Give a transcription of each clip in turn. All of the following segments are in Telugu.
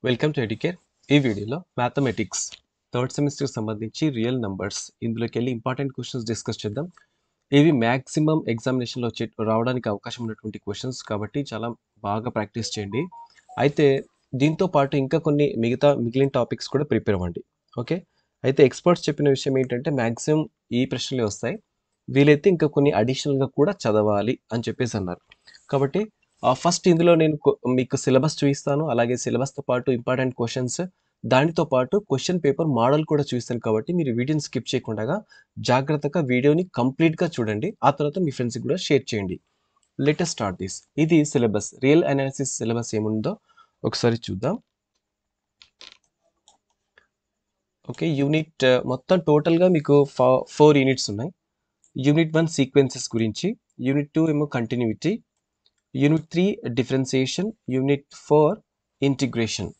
వెల్కమ్ టు ఎడ్యుకేర్ ఈ వీడియోలో మ్యాథమెటిక్స్ థర్డ్ సెమిస్టర్కి సంబంధించి రియల్ నంబర్స్ ఇందులోకి వెళ్ళి ఇంపార్టెంట్ క్వశ్చన్స్ డిస్కస్ చేద్దాం ఇవి మ్యాక్సిమం ఎగ్జామినేషన్లో వచ్చే రావడానికి అవకాశం ఉన్నటువంటి క్వశ్చన్స్ కాబట్టి చాలా బాగా ప్రాక్టీస్ చేయండి అయితే దీంతో పాటు ఇంకా కొన్ని మిగతా మిగిలిన టాపిక్స్ కూడా ప్రిపేర్ అవ్వండి ఓకే అయితే ఎక్స్పర్ట్స్ చెప్పిన విషయం ఏంటంటే మ్యాక్సిమం ఈ ప్రశ్నలే వస్తాయి వీలైతే ఇంకా కొన్ని అడిషనల్గా కూడా చదవాలి అని చెప్పేసి అన్నారు కాబట్టి ఫస్ట్ ఇందులో నేను కొ- మీకు సిలబస్ చూపిస్తాను అలాగే సిలబస్తో పాటు ఇంపార్టెంట్ క్వశ్చన్స్ దానితో పాటు క్వశ్చన్ పేపర్ మోడల్ కూడా చూస్తాను కాబట్టి మీరు వీడియోని స్కిప్ చేయకుండా జాగ్రత్తగా వీడియోని కంప్లీట్గా చూడండి ఆ తర్వాత మీ ఫ్రెండ్స్కి కూడా షేర్ చేయండి లేటెస్ట్ స్టార్ట్ దిస్ ఇది సిలబస్ రియల్ అనాలిసిస్ సిలబస్ ఏముందో ఒకసారి చూద్దాం ఓకే యూనిట్ మొత్తం టోటల్గా మీకు ఫోర్ యూనిట్స్ ఉన్నాయి యూనిట్ వన్ సీక్వెన్సెస్ గురించి యూనిట్ టూ ఏమో continuity unit three differentiation unit four integration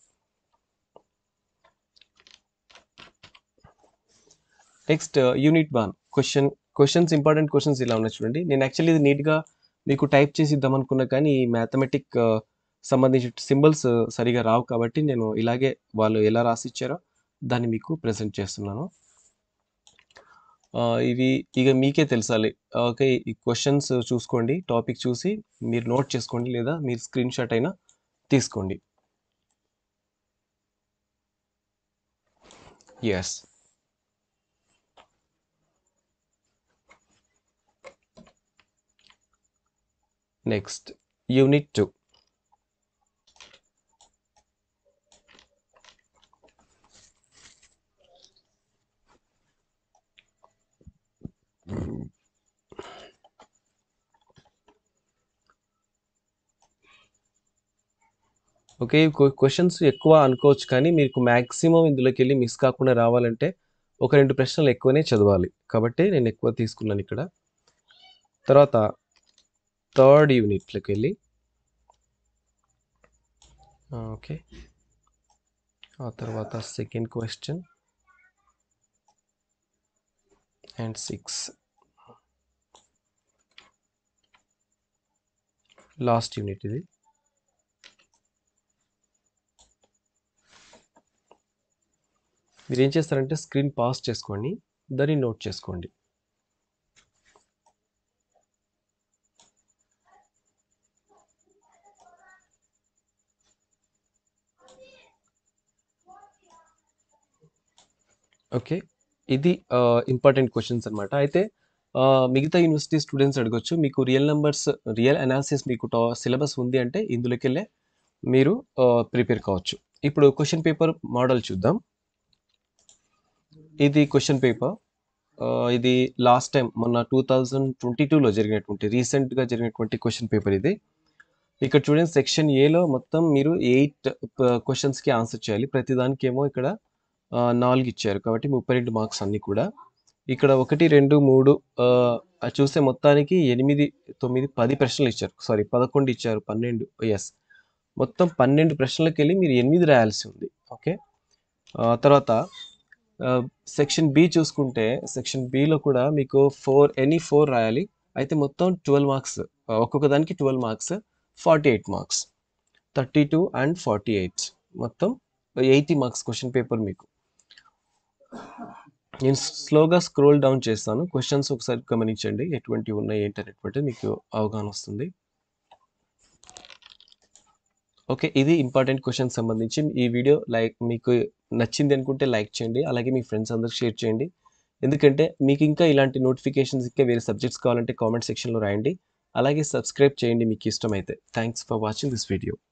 next unit one question questions important questions ఇలా ఉన్నాయి చూడండి నేను యాక్చువల్లీ ఇది నీట్గా మీకు టైప్ చేసి ఇద్దాం అనుకున్నా కానీ ఈ మ్యాథమెటిక్ సంబంధించిన సింబల్స్ సరిగా రావు కాబట్టి నేను ఇలాగే వాళ్ళు ఎలా రాసి ఇచ్చారో దాన్ని మీకు ప్రజెంట్ చేస్తున్నాను ఆ, ఇవి ఇక మీకే తెలుసాలి ఓకే ఈ క్వశ్చన్స్ చూసుకోండి టాపిక్ చూసి మీరు నోట్ చేసుకోండి లేదా మీరు స్క్రీన్ షాట్ అయినా తీసుకోండి yes next unit two okay questions ఎక్కువ అనుకోవచ్చు కానీ మీకు మ్యాక్సిమం ఇందులోకి వెళ్ళి మిస్ కాకుండా రావాలంటే ఒక రెండు ప్రశ్నలు ఎక్కువనే చదవాలి కాబట్టి నేను ఎక్కువ తీసుకున్నాను ఇక్కడ తర్వాత థర్డ్ యూనిట్లోకి వెళ్ళి ఓకే ఆ తర్వాత second question and six last unit ఇది మీరు ఏం చేస్తారంటే స్క్రీన్ పాస్ చేసుకోండి దాన్ని నోట్ చేసుకోండి ఓకే ఇది ఇంపార్టెంట్ క్వశ్చన్స్ అన్నమాట అయితే ఆ, మిగతా యూనివర్సిటీ స్టూడెంట్స్ అడగొచ్చు మీకు రియల్ నెంబర్స్ రియల్ అనాలిసిస్ మీకు సిలబస్ ఉంది అంటే ఇందులోకి వెళ్ళే మీరు ప్రిపేర్ కావచ్చు ఇప్పుడు క్వశ్చన్ పేపర్ మోడల్ చూద్దాం ఇది క్వశ్చన్ పేపర్ ఇది లాస్ట్ టైం మొన్న టూ థౌజండ్ ట్వంటీ టూలో జరిగినటువంటి రీసెంట్గా జరిగినటువంటి క్వశ్చన్ పేపర్ ఇది ఇక్కడ చూడండి సెక్షన్ ఏలో మొత్తం మీరు ఎయిట్ క్వశ్చన్స్కి ఆన్సర్ చేయాలి ప్రతి దానికి ఏమో ఇక్కడ ఆ, నాలుగు ఇచ్చారు కాబట్టి ముప్పై రెండు మార్క్స్ అన్నీ కూడా ఇక్కడ ఒకటి రెండు మూడు ఆ, అది చూస్తే మొత్తానికి ఎనిమిది తొమ్మిది పది ప్రశ్నలు ఇచ్చారు సారీ పదకొండు ఇచ్చారు పన్నెండు ఎస్ మొత్తం పన్నెండు ప్రశ్నలకు వెళ్ళి మీరు ఎనిమిది రాయాల్సి ఉంది ఓకే ఆ, తర్వాత సెక్షన్ బి చూసుకుంటే సెక్షన్ బిలో కూడా మీకు ఫోర్ ఎనీ ఫోర్ రాయాలి అయితే మొత్తం ట్వెల్వ్ మార్క్స్ ఒక్కొక్క దానికి twelve marks forty eight marks thirty two and forty eight మొత్తం ఎయిటీ మార్క్స్ క్వశ్చన్ పేపర్ మీకు నేను స్లోగా స్క్రోల్ డౌన్ చేస్తాను క్వశ్చన్స్ ఒకసారి గమనించండి ఎటువంటి ఉన్నాయి ఏంటి అనేటువంటిది మీకు అవగాహన వస్తుంది ఓకే ఇది ఇంపార్టెంట్ క్వశ్చన్ సంబంధించి ఈ వీడియో లైక్ మీకు నచ్చింది అనుకుంటే లైక్ చేయండి అలాగే మీ ఫ్రెండ్స్ అందరికి షేర్ చేయండి ఎందుకంటే మీకు ఇంకా ఇలాంటి నోటిఫికేషన్స్ ఇంకా వేరే సబ్జెక్ట్స్ కావాలంటే కామెంట్ సెక్షన్లో రాయండి అలాగే సబ్స్క్రైబ్ చేయండి మీకు ఇష్టమైతే thanks for watching this video